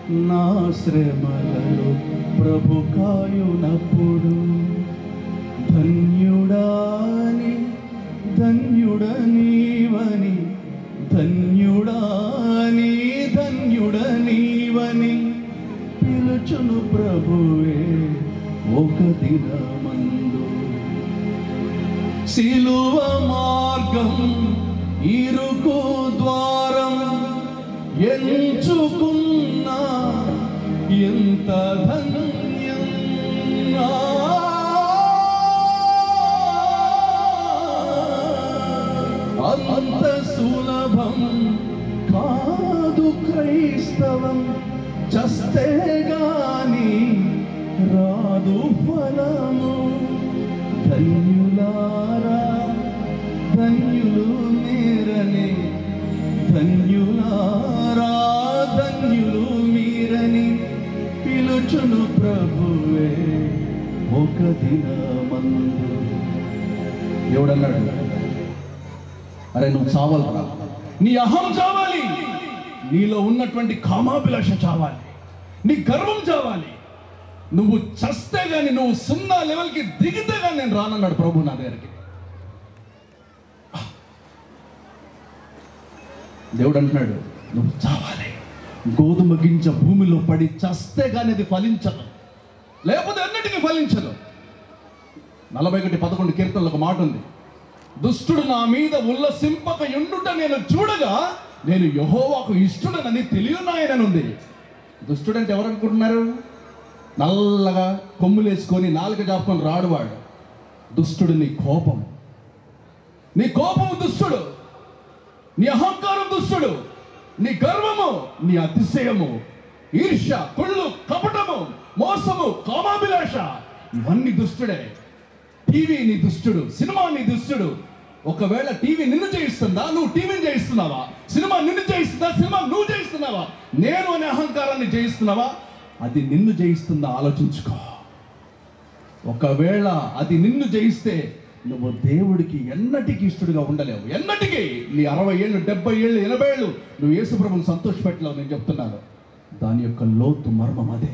నా శ్రమలలో ప్రభు కాయునప్పుడు ధన్యుడాని ధన్యుడనీవని ధన్యుడాని ధన్యుడనీవని పిలుచును ప్రభువే ఒక దినమందు సిలువ మార్గం ఇరుకు ద్వారం ఎంచుకున్నా ఎంత ధన్యం అంత సులభం కాదు క్రైస్తవం చస్తే గాని రాదు ఫలము ధన్యులారా ధన్యులు మీరని ధన్యులారా ధన్యులు మీరని పిలుచును ప్రభువే ఒక దినమందు ఎవడన్నాడు అరే నువ్వు చావాలరా నీ అహం చావాలి నీలో ఉన్నటువంటి కామాభిలాష చావాలి నీ గర్వం చావాలి నువ్వు చస్తే గాని నువ్వు సున్నా లెవెల్కి దిగితే గాని నేను రానన్నాడు ప్రభు నా దగ్గరికి దేవుడు అంటున్నాడు నువ్వు చావాలి గోధుమ గింజ భూమిలో పడి చస్తే గాని అది ఫలించదు లేకపోతే అన్నిటికీ ఫలించదు నలభై ఒకటి పదకొండు కీర్తనలో ఒక మాట ఉంది దుష్టుడు నా మీద ఉల్లసింపక ఎండుట నేను చూడగా నేను యహోవాకు ఇష్టడనని తెలియనాయననుంది దుష్టుడు అంటే ఎవరు అనుకుంటున్నారు నల్లగా కొమ్ములేసుకొని నాలుక జాపుకొని రాడువాడు దుష్టుడు నీ కోపం నీ కోపము దుష్టుడు నీ అహంకారం దుష్టుడు నీ గర్వము నీ అతిశయము ఈర్ష్య కుళ్ళు కపటము మోసము కామాభిలాష ఇవన్నీ దుష్టుడే టీవీ నీ దుష్టుడు సినిమా నీ దుష్టుడు ఒకవేళ టీవీ నిన్ను చేయిస్తుందా నువ్వు టీవీని చేయిస్తున్నావా సినిమా నిన్ను చేయిస్తుందా సినిమా నువ్వు చేయిస్తున్నావా నేను అనే అహంకారాన్ని జయిస్తున్నావా అది నిన్ను జయిస్తుందా ఆలోచించుకో ఒకవేళ అది నిన్ను జయిస్తే నువ్వు దేవుడికి ఎన్నటికి ఇష్టడుగా ఉండలేవు ఎన్నటికి నీ అరవై ఏళ్ళు డెబ్బై ఏళ్ళు ఎనభై ఏళ్ళు నువ్వు యేసుప్రభుని సంతోషపెట్టలేవు నేను చెప్తున్నాను దాని యొక్క లోతు మర్మం అదే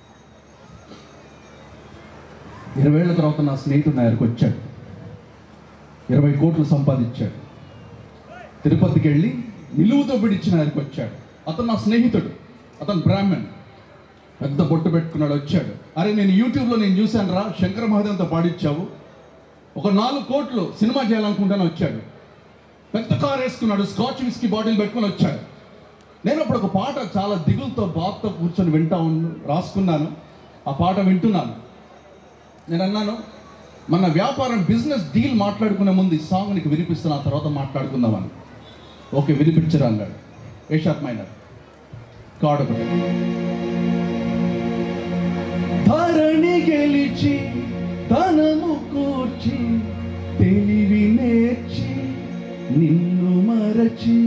ఇరవై ఏళ్ళ తర్వాత నా స్నేహితుడు నా దగ్గరకు వచ్చాడు ఇరవై కోట్లు సంపాదించాడు తిరుపతికి వెళ్ళి నిలువుతో పిడిచి నా దగ్గరకు వచ్చాడు అతను నా స్నేహితుడు అతను బ్రాహ్మణ్ పెద్ద బొట్టు పెట్టుకున్నాడు వచ్చాడు అరే నేను యూట్యూబ్లో నేను చూశాను రా శంకర మహాదేవంతో పాడిచ్చావు ఒక నాలుగు కోట్లు సినిమా చేయాలనుకుంటాను వచ్చాడు పెద్ద కార్ వేసుకున్నాడు స్కాచ్ విస్కీ బాటిల్ పెట్టుకొని వచ్చాడు నేను అప్పుడు ఒక పాట చాలా దిగులతో బాధతో కూర్చొని వింటా ఉన్న రాసుకున్నాను ఆ పాట వింటున్నాను నేను అన్నాను మన వ్యాపారం బిజినెస్ డీల్ మాట్లాడుకునే ముందు ఈ సాంగ్ నీకు వినిపిస్తున్నా ఆ తర్వాత మాట్లాడుకుందామని ఓకే వినిపించరా అన్నాడు ఏషాత్ మైనర్ కాడు ఒకటి. ధరణి గెలిచి తనము కూర్చి తెలివి నేర్చి నిన్ను మరచి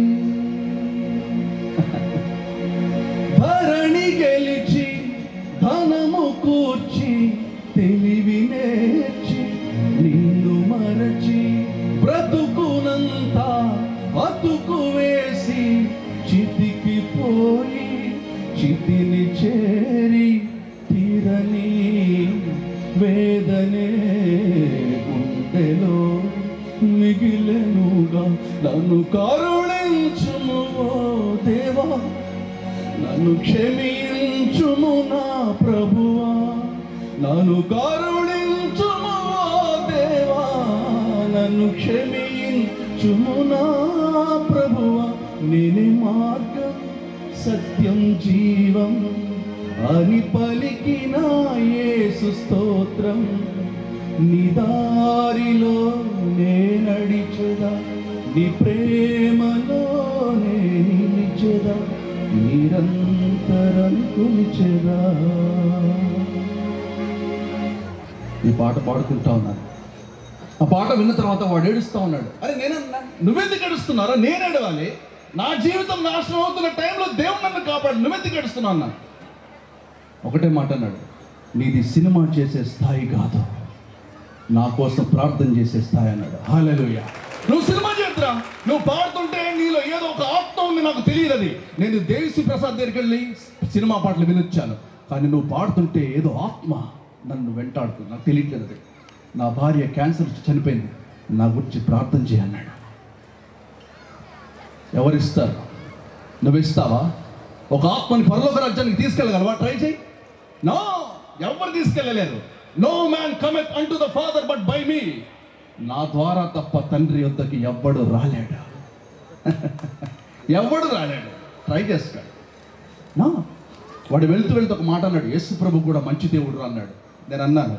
ధరణి గెలిచి ధనము కూర్చి తెలివి నేర్చి నిన్ను మరచి బ్రతుకునంత అతుకు వేసి చితికి పోయి చితిని చేరి తీరని వేదనే గుండెలో మిగిలెనుగా నన్ను కరుణించుము ఓ దేవా నన్ను క్షమించుము నా ప్రభువా నన్ను కరుణించుము ఓ దేవా నన్ను క్షమించుము నా ప్రభువా నేనే మార్గం సత్యం జీవం అని పలికిన యేసు స్తోత్రం నిదారిలో నే నడిచెదా నీ ప్రేమలో నే నిలిచెదా నిరంతరం కొలిచెదా ఈ పాట పాడుకుంటా ఉన్నాను ఆ పాట విన్న తర్వాత వాడు ఏడుస్తా ఉన్నాడు అరే నేనన్నా నువ్వెందుకు ఏడుస్తున్నారా నేను ఏడవాలి నా జీవితం నాశనం అవుతున్న టైంలో దేవుడు నన్ను కాపాడు నువ్వెందుకు ఏడుస్తున్నావు అన్నా ఒకటే మాట అన్నాడు నీది సినిమా చేసే స్థాయి కాదు నా కోసం ప్రార్థన చేసే స్థాయి అన్నాడు హాలెలూయ నువ్వు సినిమా చేద్దురా నువ్వు పాడుతుంటే నీలో ఏదో ఒక ఆత్మ ఉంది నాకు తెలియదు అది నేను దేవిశ్రీ ప్రసాద్ దగ్గరికి వెళ్ళి సినిమా పాటలు వినొచ్చాను కానీ నువ్వు పాడుతుంటే ఏదో ఆత్మ నన్ను వెంటాడుతుంది నాకు తెలియట్లేదు అది నా భార్య క్యాన్సర్ వచ్చి చనిపోయింది నా గురించి ప్రార్థన చేయన్నాడు ఎవరిస్తారు నువ్వు ఇస్తావా ఒక ఆత్మని పరలోక రాజ్యానికి తీసుకెళ్ళగలవా ట్రై చేయి నో ఎవరు తీసుకెళ్ళలేరు no man cometh unto the father but by me నా ద్వారా తప్ప తండ్రి వద్దకి ఎవ్వడు రాలేడు ఎవ్వడు రాలేడు ట్రై చేస్తాడు నా వాడు వెళ్తూ వెళ్తూ ఒక మాట అన్నాడు యేసు ప్రభు కూడా మంచి దేవుడు రా" అన్నాడు నేను అన్నాను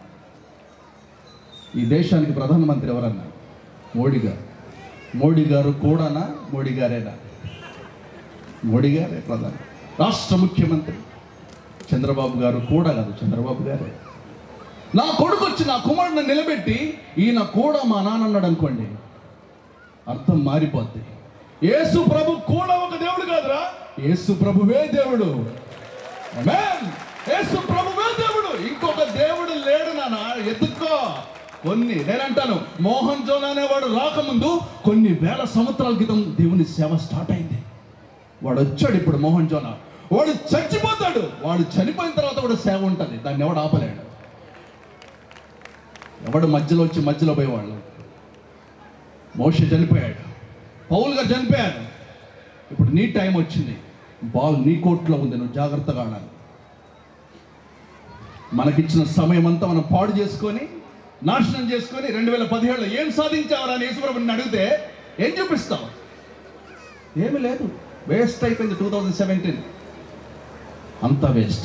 ఈ దేశానికి ప్రధానమంత్రి ఎవరన్నారు మోడీ గారు మోడీ గారు కూడానా మోడీ గారేనా మోడీ గారే ప్రధాని రాష్ట్ర ముఖ్యమంత్రి చంద్రబాబు గారు కూడా కాదు చంద్రబాబు గారే నా కొడుకు వచ్చి నా కుమారుడిని నిలబెట్టి ఈయన కూడా మా నాన్న అన్నాడు అనుకోండి అర్థం మారిపోద్ది యేసు ప్రభు కూడా ఒక దేవుడు కాదురా యేసు ప్రభువే దేవుడు Amen. యేసు ప్రభువే దేవుడు ఇంకొక దేవుడు లేడు నాన్న ఎత్తుక్కో కొన్ని నేనంటాను మోహన్ జోన్ అనేవాడు రాకముందు కొన్ని వేల సంవత్సరాల క్రితం దేవుని సేవ స్టార్ట్ అయింది వాడు వచ్చాడు ఇప్పుడు మోహన్ జోన వాడు చచ్చిపోతాడు వాడు చనిపోయిన తర్వాత కూడా సేవ ఉంటుంది దాన్ని ఎవడు ఆపలేడు ఎవడు మధ్యలో వచ్చి మధ్యలో పోయేవాళ్ళు మోష చనిపోయాడు పౌల్ గారు చనిపోయాడు ఇప్పుడు నీ టైం వచ్చింది బాల్ నీ కోర్టులో ఉంది నువ్వు జాగ్రత్తగా ఆడాలి మనకిచ్చిన సమయం అంతా మనం పాడు చేసుకొని నాశనం చేసుకొని రెండు వేల పదిహేడులో ఏం సాధించావరా అని యేసుప్రభుని అడిగితే ఏం చూపిస్తావు ఏమీ లేదు వేస్ట్ అయిపోయింది టూ థౌజండ్ సెవెంటీన్ అంతా వేస్ట్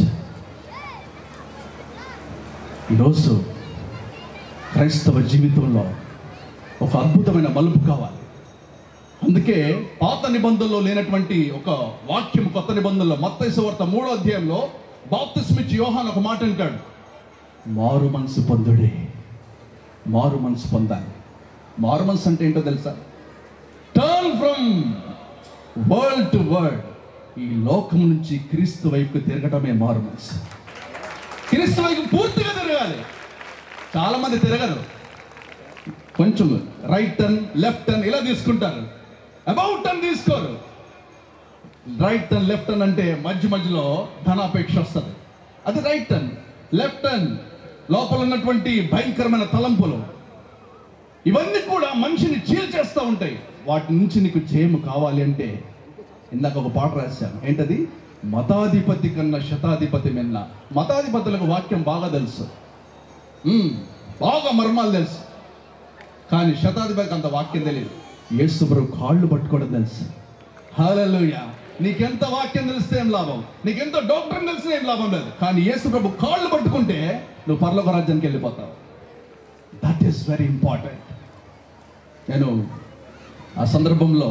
ఈరోజు క్రైస్తవ జీవితంలో ఒక అద్భుతమైన మలుపు కావాలి అందుకే పాత నిబంధనలో లేనటువంటి ఒక వాక్యం కొత్త నిబంధనలో మత్తయి వార్త మూడో అధ్యాయంలో బాప్తిస్మిచ్ యోహాన్ ఒక మాట అంటాడు మారు మనసు పొందుడే మారు మనసు పొందాలి మారు మనసు అంటే ఏంటో తెలుసా turn from world to world ఈ లోకం నుంచి క్రీస్తు వైపు తిరగటమే మారు మనసు క్రీస్తు వైపు పూర్తిగా తిరగాలి చాలా మంది తిరగరు కొంచెం రైట్ టర్న్ లెఫ్ట్ టర్న్ ఇలా తీసుకుంటారు అబౌట్ టర్న్ తీసుకోరు రైట్ టర్న్ లెఫ్ట్ టర్న్ అంటే మధ్య మధ్యలో ధనాపేక్ష వస్తుంది అది రైట్ టర్న్ లెఫ్ట్ టర్న్ లోపల ఉన్నటువంటి భయంకరమైన తలంపులు ఇవన్నీ కూడా మనిషిని చీల్చేస్తూ ఉంటాయి వాటి నుంచి నీకు జయము కావాలి అంటే ఇందాక ఒక పాట రాశాను ఏంటది మతాధిపతి కన్నా శతాధిపతి మిన్న మతాధిపతులకు వాక్యం బాగా తెలుసు మ్మ్, బాగా మర్మాలు తెలుసు కానీ శతాధిపతికి అంత వాక్యం తెలియదు యేసు ప్రభు కాళ్ళు పట్టుకోవడం తెలుసు హల్లెలూయా నీకెంత వాక్యం తెలిస్తే ఏం లాభం నీకెంత డాక్టర్ తెలిస్తే ఏం లాభం లేదు కానీ యేసు ప్రభు కాళ్ళు పట్టుకుంటే నువ్వు పరలోక రాజ్యానికి వెళ్ళిపోతావు దట్ ఈస్ వెరీ ఇంపార్టెంట్ నేను ఆ సందర్భంలో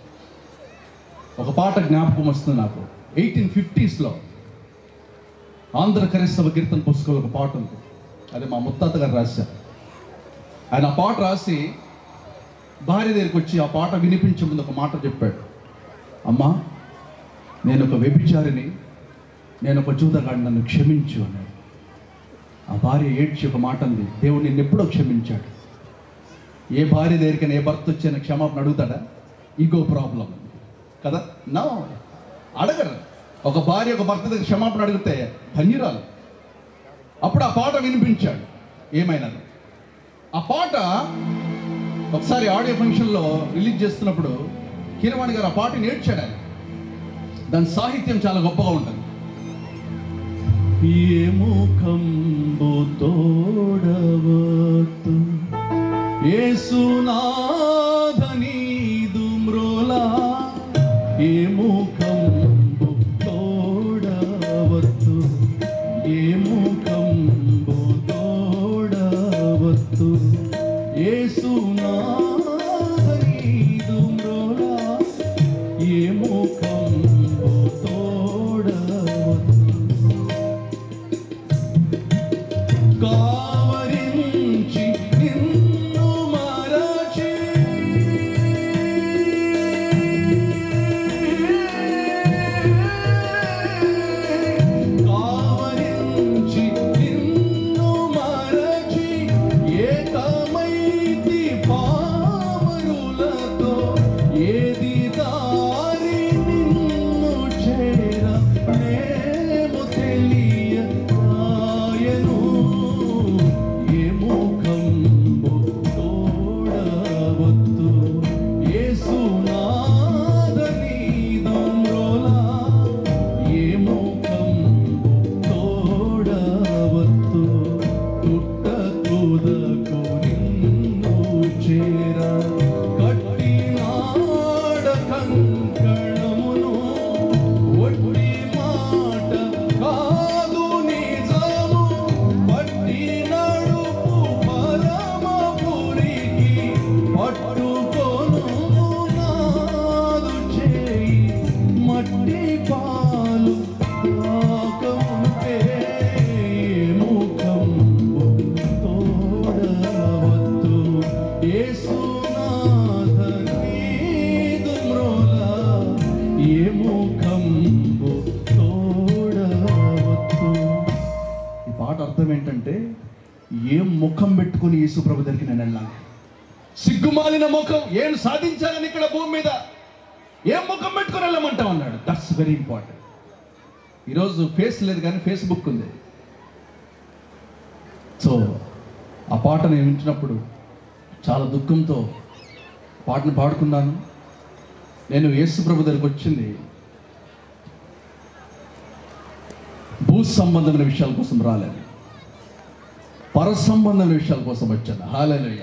ఒక పాట జ్ఞాపకం వస్తుంది నాకు ఎయిటీన్ ఫిఫ్టీస్లో ఆంధ్ర క్రైస్తవ కీర్తన పుస్తకంలో ఒక పాట ఉంది అది మా ముత్తాత గారు రాశారు ఆయన ఆ పాట రాసి భార్య దగ్గరికి వచ్చి ఆ పాట వినిపించే ముందు ఒక మాట చెప్పాడు అమ్మా నేను ఒక వ్యభిచారిని నేను ఒక జూదగాడిని నన్ను క్షమించు అన్నాడు ఆ భార్య ఏడ్చి ఒక మాట అంది దేవుడు నిన్ను ఎప్పుడో క్షమించాడు ఏ భార్య దగ్గరికైనా ఏ భర్త వచ్చి ఆయన క్షమాపణ అడుగుతాడా ఈగో ప్రాబ్లం కదా నా అడగరు ఒక భార్య ఒక భర్త దగ్గర క్షమాపణ అడిగితే ధన్యురాలు అప్పుడు ఆ పాట వినిపించాడు ఏమైనాను ఆ పాట ఒకసారి ఆడియో ఫంక్షన్లో రిలీజ్ చేస్తున్నప్పుడు కీరవాణి గారు ఆ పాట నేర్చాడు ఆయన దాని సాహిత్యం చాలా గొప్పగా ఉంటుంది ఏ ముఖంబు తోడవతు ఏసునాథనీదు మ్రోలా ఏ ముఖంబు తోడవత్తు ఏ ముఖంబు తోడవత్తు ఏసునాథనీదు మ్రోలా ఏ ముఖంబు తోడవత్తు కావరించి నిన్ను మరచి ఒట్టి మాట కాదు నిజము పట్టి నడుపు పరమపురికి పట్టుకొను నాదు చేయి మట్టి పాలు కాకముంటే ముఖం తోడవద్దు యేసునాథ నీదు మ్రోల ఏ ముఖం తోడవద్దు ఈ పాట అర్థం ఏంటంటే ఏం ముఖం పెట్టుకుని యేసు ప్రభు దగ్గరికి నేను వెళ్ళాలి సిగ్గుమాలిన ముఖం ఏం సాధించాలని ఇక్కడ భూమి మీద ఏం ముఖం పెట్టుకుని వెళ్ళమంటాం అన్నాడు దట్స్ వెరీ ఇంపార్టెంట్ ఈరోజు ఫేస్ లేదు కానీ ఫేస్బుక్ ఉంది సో ఆ పాట నేను వింటున్నప్పుడు చాలా దుఃఖంతో పాటను పాడుకున్నాను నేను యేసు ప్రభు దగ్గరికి వచ్చింది భూ సంబంధమైన విషయాల కోసం రాలేదు పర సంబంధమైన విషయాల కోసం వచ్చాను హాలలోయ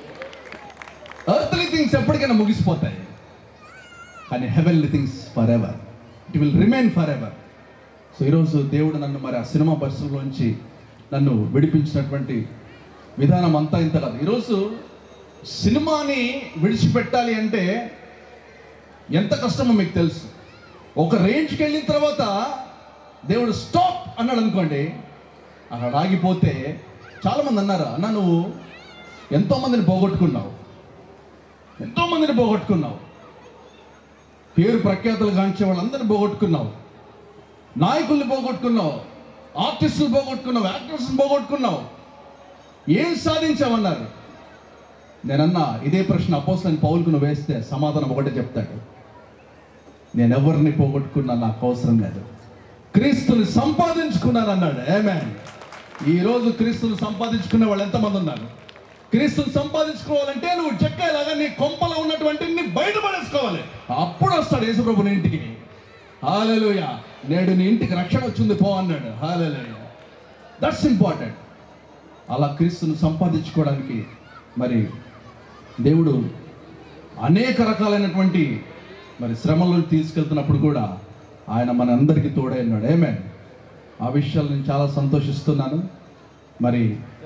ఎర్త్లీ థింగ్స్ ఎప్పటికైనా ముగిసిపోతాయి కానీ heavenly things forever it will remain forever so ఈరోజు దేవుడు నన్ను మరి ఆ సినిమా పరిశ్రమలోంచి నన్ను విడిపించినటువంటి విధానం అంతా ఇంత కాదు ఈరోజు సినిమాని విడిచిపెట్టాలి అంటే ఎంత కష్టమో మీకు తెలుసు ఒక రేంజ్కి వెళ్ళిన తర్వాత దేవుడు స్టాప్ అన్నాడు అనుకోండి అక్కడ ఆగిపోతే చాలామంది అన్నారు అన్న నువ్వు ఎంతోమందిని పోగొట్టుకున్నావు ఎంతోమందిని పోగొట్టుకున్నావు పేరు ప్రఖ్యాతులు గాంచే వాళ్ళందరిని పోగొట్టుకున్నావు నాయకుల్ని పోగొట్టుకున్నావు ఆర్టిస్టులు పోగొట్టుకున్నావు యాక్టర్స్ని పోగొట్టుకున్నావు ఏం సాధించావన్నారు నేనన్నా ఇదే ప్రశ్న అపోసలని పౌల్కు నువ్వు వేస్తే సమాధానం ఒకటే చెప్తాడు నేను ఎవరిని పోగొట్టుకున్నా నాకు అవసరం లేదు క్రీస్తుని సంపాదించుకున్నాను అన్నాడు ఏమే ఈరోజు క్రీస్తుని సంపాదించుకునే వాళ్ళు ఎంతమంది ఉన్నారు క్రీస్తుని సంపాదించుకోవాలంటే నువ్వు చెక్కేలాగా నీ కొంపలో ఉన్నటువంటి నీ బయటపడేసుకోవాలి అప్పుడు వస్తాడు యేసుప్రభు నీ ఇంటికి హాలెలుయ నేడు నీ ఇంటికి రక్షణ వచ్చింది పో అన్నాడు హాలెలుయ దట్స్ ఇంపార్టెంట్ అలా క్రీస్తుని సంపాదించుకోవడానికి మరి దేవుడు అనేక రకాలైనటువంటి మరి శ్రమలను తీసుకెళ్తున్నప్పుడు కూడా ఆయన మన అందరికీ తోడై ఉన్నాడు ఏమే ఆ విషయాలు నేను చాలా సంతోషిస్తున్నాను మరి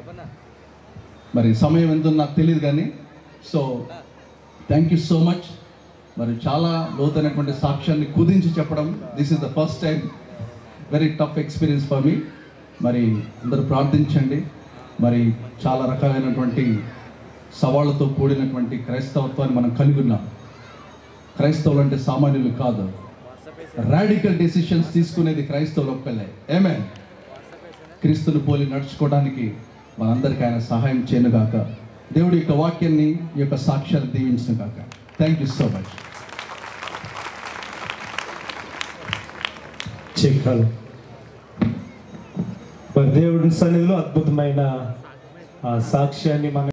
మరి సమయం ఎంతో నాకు తెలియదు కానీ so thank you so much మరి చాలా లోతైనటువంటి సాక్ష్యాన్ని కుదించి చెప్పడం this is the first time very tough experience for me మరి అందరూ ప్రార్థించండి మరి చాలా రకాలైనటువంటి సవాళ్ళతో కూడినటువంటి క్రైస్తవత్వాన్ని మనం కలిగి ఉన్నాం క్రైస్తవులు అంటే సామాన్యులు కాదు రాడికల్ డెసిషన్స్ తీసుకునేది క్రైస్తవులు ఒక్కలే ఏమే క్రీస్తుని పోలి నడుచుకోవడానికి మనందరికీ ఆయన సహాయం చేయను గాక దేవుడి యొక్క వాక్యాన్ని ఈ యొక్క సాక్ష్యాన్ని దీవించిన గాక థ్యాంక్ యూ సో మచ్ చిక్కలు మరి దేవుడి సన్నిధిలో అద్భుతమైన ఆ సాక్ష్యాన్ని మన